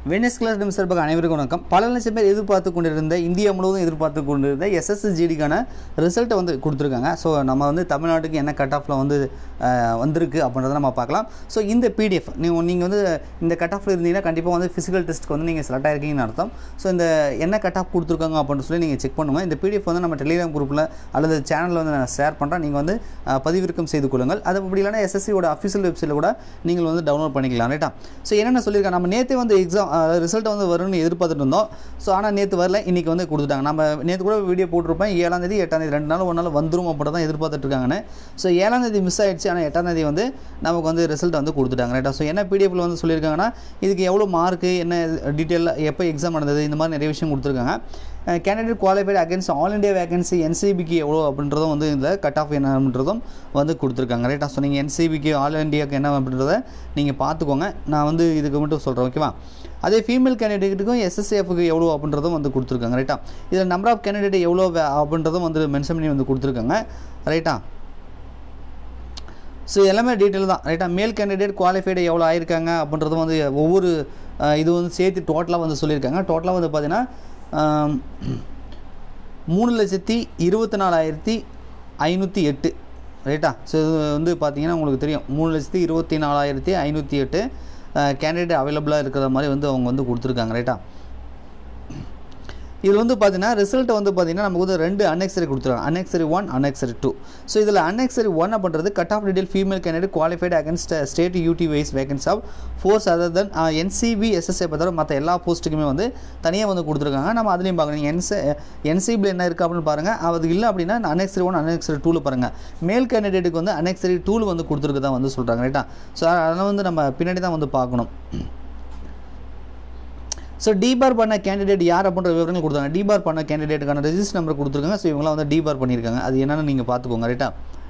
Venice class டம் சார்பாக அனைவருக்கும் வணக்கம் பல லட்சம் பேர் எதிர்பார்த்து கொண்டிருந்த இந்தியா முழுவதும் எதிர்பார்த்து கொண்டிருந்த எஸ்எஸ்ஜிடிக்கான ரிசல்ட்டை வந்து கொடுத்துருக்காங்க ஸோ நம்ம வந்து தமிழ்நாட்டுக்கு என்ன கட் ஆஃபில் வந்து அஹ், வந்திருக்கு அப்படின்றத நம்ம பார்க்கலாம் ஸோ இந்த பிடிஎஃப் நீங்கள் நீங்கள் வந்து இந்த கட் ஆஃபில் இருந்தீங்கன்னா கண்டிப்பாக வந்து ஃபிசிக்கல் டெஸ்ட்டுக்கு வந்து நீங்கள் செலக்ட் ஆயிருக்கீங்கன்னு அர்த்தம் ஸோ இந்த என்ன கட் ஆஃப் கொடுத்துருக்காங்க அப்படின்னு சொல்லி நீங்கள் செக் பண்ணுங்கள் இந்த பிடிஎஃப் வந்து நம்ம டெலிகிராம் குரூப்பில் அல்லது சேனலில் வந்து நான் ஷேர் பண்ணுறேன் நீங்கள் வந்து அஹ், பதிவிறக்கம் செய்து கொள்ளுங்கள் அது அப்படி இல்லைனா எஸ்எஸ்சியோட அஃபிஷியல் வெப்சைட்டில் கூட நீங்கள் வந்து டவுன்லோட் பண்ணிக்கலாம் ரைட்டா ஸோ என்னென்ன சொல்லியிருக்காங்க நம்ம நேற்றே வந்து எக்ஸாம் ரிசல்ட் வந்து வரும்னு எதிர்பார்த்துட்டு இருந்தோம் ஸோ ஆனால் நேற்று வரல இன்றைக்கி வந்து கொடுத்துட்டாங்க நம்ம நேற்று கூட வீடியோ போட்டிருப்பேன் ஏழாம் தேதி எட்டாம் தேதி ரெண்டு நாள் ஒரு நாள் வந்துரும் அப்படி தான் எதிர்பார்த்துட்டு இருக்காங்கன்னு ஸோ ஏழாம் தேதி மிஸ் ஆயிடுச்சு ஆனால் எட்டாம் தேதி வந்து நமக்கு வந்து ரிசல்ட் வந்து கொடுத்துட்டாங்க ரைட்டா ஸோ என்ன பிடிஎஃப்ல வந்து சொல்லியிருக்காங்கன்னா இதுக்கு எவ்வளோ மார்க்கு என்ன டீட்டெயிலாக எப்போ எக்ஸாம் நடந்தது இந்த மாதிரி நிறைய விஷயம் கொடுத்துருக்காங்க candidate qualified against all India vacancy என்சிபிக்கு எவ்வளோ அப்படின்றதும் வந்து இதில் கட் ஆஃப் என்னன்றதும் வந்து கொடுத்துருக்காங்க ரைட்டா ஸோ நீங்கள் என்சிபிக்கு ஆல் இண்டியாவுக்கு என்ன அப்படின்றத நீங்கள் பார்த்துக்கோங்க நான் வந்து இதுக்கு மட்டும் சொல்கிறேன் ஓகேவா அதே ஃபீமேல் கேண்டிடேட்டுக்கும் எஸ்எஸ்ஏஃப்க்கு எவ்வளோ அப்படின்றதும் வந்து கொடுத்துருக்காங்க ரைட்டா இதில் நம்பர் ஆஃப் கேண்டிடேட் எவ்வளோ வே- அப்படின்றதும் வந்து மென்ஷன் பண்ணி வந்து கொடுத்துருக்காங்க ரைட்டா ஸோ எல்லாமே டீட்டெயில் தான் ரைட்டா மேல் கேண்டிடேட் குவாலிஃபைடு எவ்வளோ ஆயிருக்காங்க அப்படின்றதும் வந்து ஒவ்வொரு அஹ், இது வந்து சேர்த்து டோட்டலாக வந்து சொல்லியிருக்காங்க டோட்டலாக வந்து பார்த்தீங்கன்னா ஆம், மூணு லட்சத்தி இருபத்தி நாலாயிரத்தி ஐநூற்றி எட்டு ரைட்டா ஸோ இது வந்து பார்த்தீங்கன்னா உங்களுக்கு தெரியும் மூணு லட்சத்தி இருபத்தி நாலாயிரத்தி ஐநூற்றி எட்டு கேண்டிடேட் அவைலபிளாக இருக்கிற மாதிரி வந்து அவங்க வந்து கொடுத்துருக்காங்க ரைட்டா இதில் வந்து பார்த்தீங்கன்னா ரிசல்ட் வந்து பார்த்தீங்கன்னா நமக்கு வந்து ரெண்டு அன்எக்சரி கொடுத்துருக்காங்க annexure one annexure two so இதில் அன்எக்சரி ஒன் அப்படின்றது cut off detail female candidate qualified against state UT wise vacancies of force other than NCB SSI தவிர மற்ற எல்லா போஸ்ட்டுக்குமே வந்து தனியாக வந்து கொடுத்துருக்காங்க நம்ம அதுலேயும் பார்க்கணும் என்சி என்சிபியில் என்ன இருக்குது அப்படின்னு பாருங்கள் அது இல்லை அப்படின்னா அன்எக்சரி ஒன் அன்எக்சரி டூவில் பாருங்கள் மேல் கேண்டிடேட்டுக்கு வந்து அன்எக்சரி டூவில் வந்து கொடுத்துருக்கு தான் வந்து சொல்கிறாங்க ரைட்டா ஸோ அதெல்லாம் வந்து நம்ம பின்னாடி தான் வந்து பார்க்கணும் ஸோ டிபார் பண்ண கேண்டிடேட் யார் அப்படின்ற விவரங்கள் கொடுத்தாங்க டிபார் பண்ண கேண்டிடேட்டுக்கான ரெஜிஸ்டர் நம்பர் கொடுத்துருக்காங்க ஸோ இவங்களாம் வந்து டிபார் பண்ணியிருக்காங்க அது என்னன்னு நீங்கள் பார்த்துக்கோங்க ரைட்டா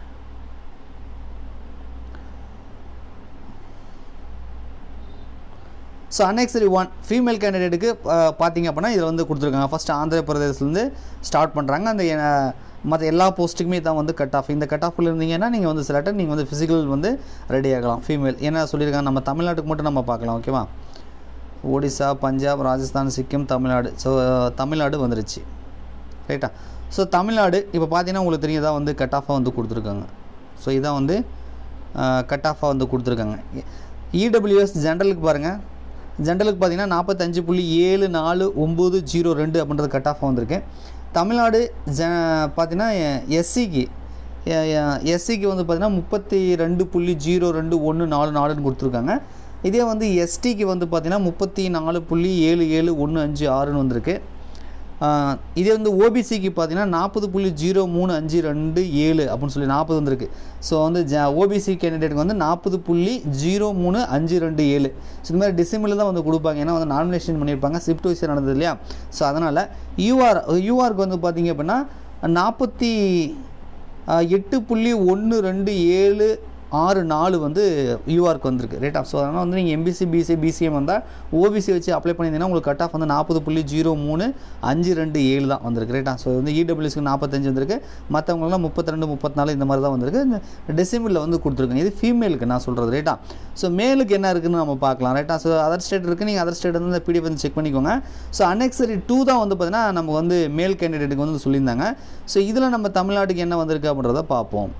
ஸோ அன்எக்சரி ஒன் ஃபீமேல் கேண்டிடேட்டுக்கு பார்த்தீங்க அப்படின்னா இதில் வந்து கொடுத்துருக்காங்க ஃபஸ்ட்டு ஆந்திர பிரதேசத்துலேருந்து ஸ்டார்ட் பண்ணுறாங்க அந்த மற்ற எல்லா போஸ்ட்டுக்குமே தான் வந்து கட் ஆஃப் இந்த கட் ஆஃபில் இருந்தீங்கன்னா நீங்கள் வந்து செலக்டட் நீங்கள் வந்து ஃபிசிக்கல் வந்து ரெடி ஆகலாம் ஃபீமேல் என்ன சொல்லியிருக்காங்க நம்ம தமிழ்நாட்டுக்கு மட்டும் நம்ம பார்க்கலாம் ஓகேவா ஒடிசா பஞ்சாப் ராஜஸ்தான் சிக்கிம் தமிழ்நாடு ஸோ தமிழ்நாடு வந்துருச்சு ரைட்டா ஸோ தமிழ்நாடு இப்போ பார்த்தீங்கன்னா உங்களுக்கு தெரியும் இதான் வந்து கட் ஆஃபாக வந்து கொடுத்துருக்காங்க ஸோ இதான் வந்து கட் ஆஃபாக வந்து கொடுத்துருக்காங்க இடபிள்யூஎஸ் ஜென்ரலுக்கு பாருங்கள் ஜென்ரலுக்கு பார்த்தீங்கன்னா நாற்பத்தஞ்சு புள்ளி ஏழு நாலு ஒம்பது ஜீரோ ரெண்டு அப்படின்றது கட் ஆஃபாக வந்திருக்கு தமிழ்நாடு ஜ பார்த்தீங்கன்னா எஸ்சிக்கு எஸ்சிக்கு வந்து பார்த்தீங்கன்னா முப்பத்தி ரெண்டு புள்ளி ஜீரோ ரெண்டு ஒன்று நாலு நாலுன்னு கொடுத்துருக்காங்க இதே வந்து எஸ்டிக்கு வந்து பார்த்தீங்கன்னா முப்பத்தி நாலு புள்ளி ஏழு ஏழு ஒன்று அஞ்சு ஆறுன்னு வந்திருக்கு ஆஹ் இதே வந்து ஓபிசிக்கு பார்த்தீங்கன்னா நாற்பது புள்ளி ஜீரோ மூணு அஞ்சு ரெண்டு ஏழு அப்படின்னு சொல்லி நாற்பது வந்திருக்கு ஸோ வந்து ஜ ஓபிசி கேண்டிடேட்டுக்கு வந்து நாற்பது புள்ளி ஜீரோ மூணு அஞ்சு ரெண்டு ஏழு ஸோ இந்த மாதிரி டிசம்பரில் தான் வந்து கொடுப்பாங்க ஏன்னா வந்து நாமினேஷன் பண்ணியிருப்பாங்க ஷிஃப்ட் வைஸ் நடந்தது இல்லையா ஸோ அதனால் யூஆர் யூஆருக்கு வந்து பார்த்தீங்க அப்படின்னா நாற்பத்தி எட்டு புள்ளி ஒன்று ரெண்டு ஏழு ஆறு நாலு வந்து யூஆருக்கு வந்திருக்கு ரைட் ஆஃப் ஸோ அதனால் வந்து நீங்கள் எம்பிசி பிசி பிசிஎம் வந்தால் ஓபிசி வச்சு அப்ளை பண்ணியிருந்தீங்கன்னா உங்களுக்கு கட் ஆஃப் வந்து நாற்பது புள்ளி ஜீரோ மூணு அஞ்சு ரெண்டு ஏழு தான் வந்திருக்கு ரைட்டா ஸோ வந்து இடபிள்யூஸ்க்கு நாற்பத்தஞ்சு வந்திருக்கு மற்றவங்களாம் முப்பத்தி ரெண்டு முப்பத்தினாலு இந்த மாதிரி தான் வந்திருக்கு இந்த டிசம்பரில் வந்து கொடுத்துருக்காங்க இது ஃபீமேலுக்கு நான் சொல்கிறது ரைட்டா ஸோ மேலுக்கு என்ன இருக்குன்னு நம்ம பார்க்கலாம் ரைட்டா ஸோ அதர் ஸ்டேட் இருக்குது நீங்கள் அதர் ஸ்டேட் வந்து இந்த பிடிஎஃப் வந்து செக் பண்ணிக்கோங்க ஸோ அன்எக்சரி டூ தான் வந்து பார்த்தீங்கன்னா நம்ம வந்து மேல் கேண்டிடேட்டுக்கு வந்து சொல்லியிருந்தாங்க ஸோ இதில் நம்ம தமிழ்நாட்டுக்கு என்ன வந்திருக்கு அப்படின்றத பார்ப்போம்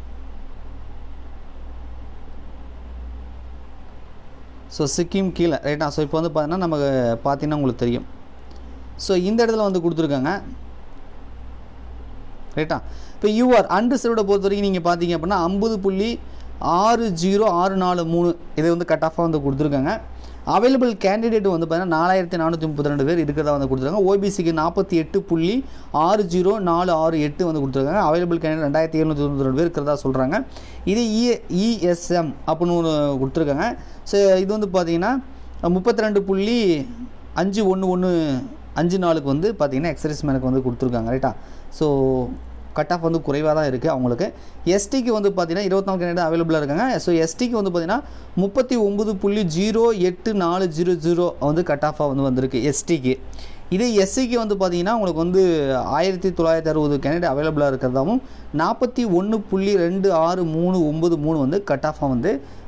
ஸோ சிக்கிம் கீழே ரைட்டா ஸோ இப்போ வந்து பார்த்தீங்கன்னா நமக்கு பார்த்தீங்கன்னா உங்களுக்கு தெரியும் ஸோ இந்த இடத்துல வந்து கொடுத்துருக்காங்க ரைட்டா இப்போ யூஆர் அன்ரிசர்வ்டை பொறுத்த வரைக்கும் நீங்கள் பார்த்தீங்க அப்படின்னா ஐம்பது புள்ளி ஆறு ஜீரோ ஆறு நாலு மூணு இது வந்து கட் ஆஃபாக வந்து கொடுத்துருக்காங்க அவைலபிள் கேண்டிடேட் வந்து பார்த்தீங்கன்னா நாலாயிரத்தி நானூற்றி முப்பத்தி ரெண்டு பேர் இருக்கிறதா வந்து கொடுத்துருக்காங்க ஓபிசிக்கு நாற்பத்தி எட்டு புள்ளி ஆறு ஜீரோ நாலு ஆறு எட்டு வந்து கொடுத்துருக்காங்க அவைலபிள் கேண்டிடேட் ரெண்டாயிரத்தி எழுநூற்றி தொண்ணூற்றி ரெண்டு பேர் இருக்கிறதா சொல்கிறாங்க இது இ இஎஸ்எம் அப்படின்னு ஒன்று கொடுத்துருக்காங்க ஸோ இது வந்து பார்த்தீங்கன்னா முப்பத்தி ரெண்டு புள்ளி அஞ்சு ஒன்று ஒன்று அஞ்சு நாளுக்கு வந்து பார்த்தீங்கன்னா எக்ஸசைஸ் மேனுக்கு வந்து கொடுத்துருக்காங்க ரைட்டா ஸோ கட் ஆஃப் வந்து குறைவாக தான் இருக்குது அவங்களுக்கு எஸ்டிக்கு வந்து பார்த்தீங்கன்னா இருபத்தி நாலு கேண்டிடேட் அவைலபிளாக இருக்காங்க ஸோ எஸ்டிக்கு வந்து பார்த்தீங்கன்னா முப்பத்தி ஒம்பது புள்ளி ஜீரோ எட்டு நாலு ஜீரோ ஜீரோ வந்து கட் ஆஃபாக வந்து வந்திருக்கு எஸ்டிக்கு இதே எஸ்சிக்கு வந்து பார்த்தீங்கன்னா உங்களுக்கு வந்து ஆயிரத்தி தொள்ளாயிரத்தி அறுபது கேண்டிடேட் அவைலபிளாக இருக்கிறதாவும் நாற்பத்தி ஒன்று புள்ளி ரெண்டு ஆறு மூணு ஒம்பது மூணு வந்து கட் ஆஃபாக வந்து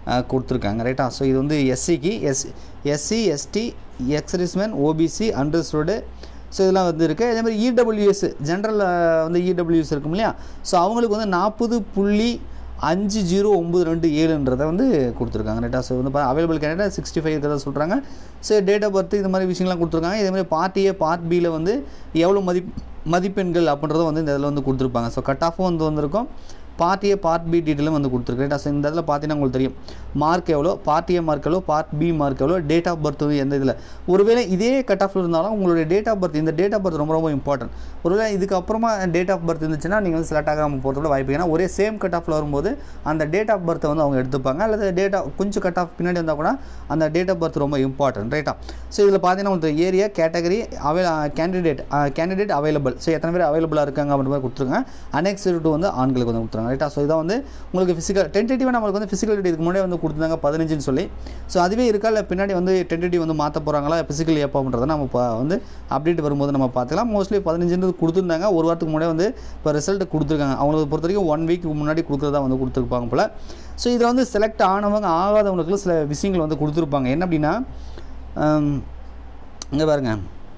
கொடுத்துருக்காங்க ரைட்டா ஸோ இது வந்து எஸ்சிக்கு S SC ST exservicemen OBC understood so இதெல்லாம் வந்து இருக்குது அதே மாதிரி இடபிள்யூஎஸ் ஜென்ரல் வந்து இடபிள்யூஎஸ் இருக்கும் இல்லையா ஸோ அவங்களுக்கு வந்து நாற்பது புள்ளி அஞ்சு ஜீரோ ஒம்பது ரெண்டு ஏழுன்றதை வந்து கொடுத்துருக்காங்க ரைட்டா ஸோ வந்து அவைலபிள் கேண்டிடேட் சிக்ஸ்டி ஃபைவ் இருக்கிறத சொல்கிறாங்க ஸோ டேட் ஆஃப் பர்த் இது மாதிரி விஷயங்கள்லாம் கொடுத்துருக்காங்க இதே மாதிரி பார்ட் ஏ பார்ட் பியில் வந்து எவ்வளோ மதிப் மதிப்பெண்கள் அப்படின்றத வந்து இந்த இதில் வந்து கொடுத்துருப்பாங்க ஸோ கட் ஆஃபும் வந்து வந்திருக்கும் பார்ட் ஏ பார்ட் பி டீட்டெயிலும் வந்து கொடுத்துருக்கு ரைட்டா ஸோ இந்த இதில் பார்த்தீங்கன்னா உங்களுக்கு தெரியும் மார்க் எவ்வளோ பார்ட் ஏ மார்க் எவ்வளோ பார்ட் பி மார்க் எவ்வளோ டேட் ஆஃப் பர்த் வந்து எந்த இதில் ஒருவேளை இதே கட் ஆஃபில் இருந்தாலும் உங்களுடைய டேட் ஆஃப் பர்த் இந்த டேட் ஆஃப் பர்த் ரொம்ப ரொம்ப இம்பார்ட்டன்ட் ஒருவேளை இதுக்கப்புறமா டேட் ஆஃப் பர்த் இருந்துச்சுன்னா நீங்கள் வந்து செலக்ட் ஆகாமல் போகிறதோட வாய்ப்பு ஏன்னா ஒரே சேம் கட் ஆஃபில் வரும்போது அந்த டேட் ஆஃப் பர்த்தை வந்து அவங்க எடுத்துப்பாங்க அல்லது டேட் ஆஃப் கொஞ்சம் கட் ஆஃப் பின்னாடி வந்தால் கூட அந்த டேட் ஆஃப் பர்த் ரொம்ப இம்பார்ட்டன்ட் ரைட்டா ஸோ இதில் பார்த்தீங்கன்னா உங்களுக்கு ஏரியா கேட்டகரி அவை கேண்டிடேட் கேண்டிடேட் அவைலபிள் ஸோ எத்தனை பேர் அவைலபிளாக இருக்காங்க அப்படின்ற மாதிரி கொடுத்துருங்க அனெக்ஸ்டு வந்து ஆண்களுக்கு வந்து கொடுத்துருங்க ரைட்டா ஸோ இதான் வந்து உங்களுக்கு ஃபிசிக்கல் டென்டேட்டிவாக நம்மளுக்கு வந்து ஃபிசிக்கல் இதுக்கு முன்னாடி வந்து கொடுத்துருந்தாங்க பதினஞ்சுன்னு சொல்லி ஸோ அதுவே இருக்கா இல்லை பின்னாடி வந்து டென்டேட்டிவ் வந்து மாற்ற போகிறாங்களா ஃபிசிக்கல் எப்போன்றதை நம்ம இப்போ வந்து அப்டேட் வரும்போது நம்ம பார்த்துக்கலாம் மோஸ்ட்லி பதினஞ்சுன்றது கொடுத்துருந்தாங்க ஒரு வாரத்துக்கு முன்னாடி வந்து இப்போ ரிசல்ட் கொடுத்துருக்காங்க அவங்களுக்கு பொறுத்த வரைக்கும் ஒன் வீக் முன்னாடி கொடுக்குறதா வந்து கொடுத்துருப்பாங்க போல் ஸோ இதில் வந்து செலக்ட் ஆனவங்க ஆகாதவங்களுக்கு சில விஷயங்கள் வந்து கொடுத்துருப்பாங்க என்ன அப்படின்னா இங்கே பாருங்க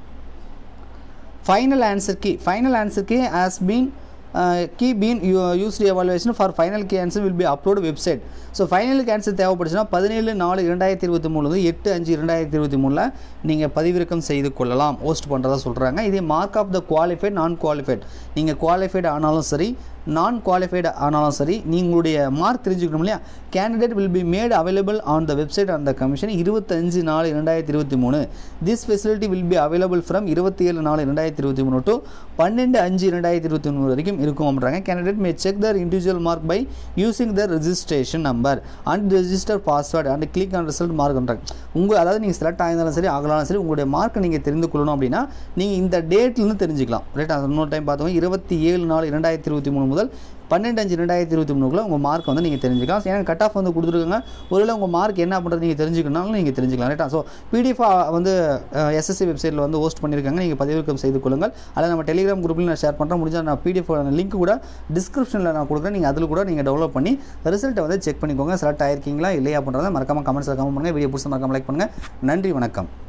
final answer key final answer key has been key been used evaluation for final key answer will be upload website so ஃபைனலுக்கு ஆன்சர் தேவைப்படுச்சுன்னா பதினேழு நாலு இரண்டாயிரத்தி இருபத்தி மூணு வந்து எட்டு அஞ்சு இரண்டாயிரத்தி இருபத்தி மூணில் நீங்கள் பதிவிறக்கம் செய்து கொள்ளலாம் போஸ்ட் பண்ணுறதா சொல்கிறாங்க இதே மார்க் ஆஃப் த குவாலிஃபைட் நான் குவாலிஃபைட் நீங்கள் குவாலிஃபைட் ஆனாலும் சரி நான் குவாலிஃபைடு ஆனாலும் சரி நீங்களுடைய மார்க் தெரிஞ்சுக்கணும் இல்லையா candidate will be made available on the website on the commission இருபத்தஞ்சு நாலு இரண்டாயிரத்தி இருபத்தி மூணு this facility will be available from இருபத்தி ஏழு நாலு இரண்டாயிரத்தி இருபத்தி மூணு டு பன்னெண்டு அஞ்சு இரண்டாயிரத்தி இருபத்தி மூணு வரைக்கும் இருக்கும் அப்படின்றாங்க candidate may check their individual mark by using their registration number and register password and click on result மார்க்ன்றாங்க உங்கள் அதாவது நீங்கள் செலக்ட் ஆயிருந்தாலும் சரி ஆகலாலும் சரி உங்களுடைய மார்க்கை நீங்கள் தெரிந்து கொள்ளணும் அப்படின்னா நீங்கள் இந்த டேட்லேருந்து தெரிஞ்சுக்கலாம் ரைட் அது இன்னொரு டைம் பார்த்தோம் இருபத்தி ஏழு நாலு இரண்டாயிரத்தி இருபத்தி மூணு முதல் பன்னெண்டு அஞ்சு ரெண்டாயிரத்தி இருபத்தி மூணுக்குள்ள உங்கள் மார்க் வந்து நீங்கள் தெரிஞ்சுக்கலாம் ஏன்னா கட் ஆஃப் வந்து கொடுத்துருக்காங்க ஒருவேளை உங்கள் மார்க் என்ன பண்ணுறது நீங்கள் தெரிஞ்சுக்கணும்னாலும் நீங்கள் தெரிஞ்சுக்கலாம் ரைட்டா ஸோ பிடிஎஃப் வந்து எஸ்எஸ்சி வெப்சைட்டில் வந்து ஹோஸ்ட் பண்ணியிருக்காங்க நீங்கள் பதிவிறக்கம் செய்து கொள்ளுங்கள் அதில் நம்ம டெலிகிராம் குரூப்லையும் நான் ஷேர் பண்ணுறேன் முடிஞ்சால் நான் பிடிஎஃப் லிங்க் கூட டிஸ்கிரிப்ஷனில் நான் கொடுக்குறேன் நீங்கள் அதில் கூட நீங்கள் டெவலப் பண்ணி ரிசல்ட்டை வந்து செக் பண்ணிக்கோங்க செலக்ட் ஆயிருக்கீங்களா இல்லையா அப்படின்றத மறக்காமல் கமெண்ட்ஸில் கமெண்ட் பண்ணுங்கள் வீடியோ பிடிச்ச மறக்காமல் லைக் பண்ணுங்கள் நன்றி வணக்கம்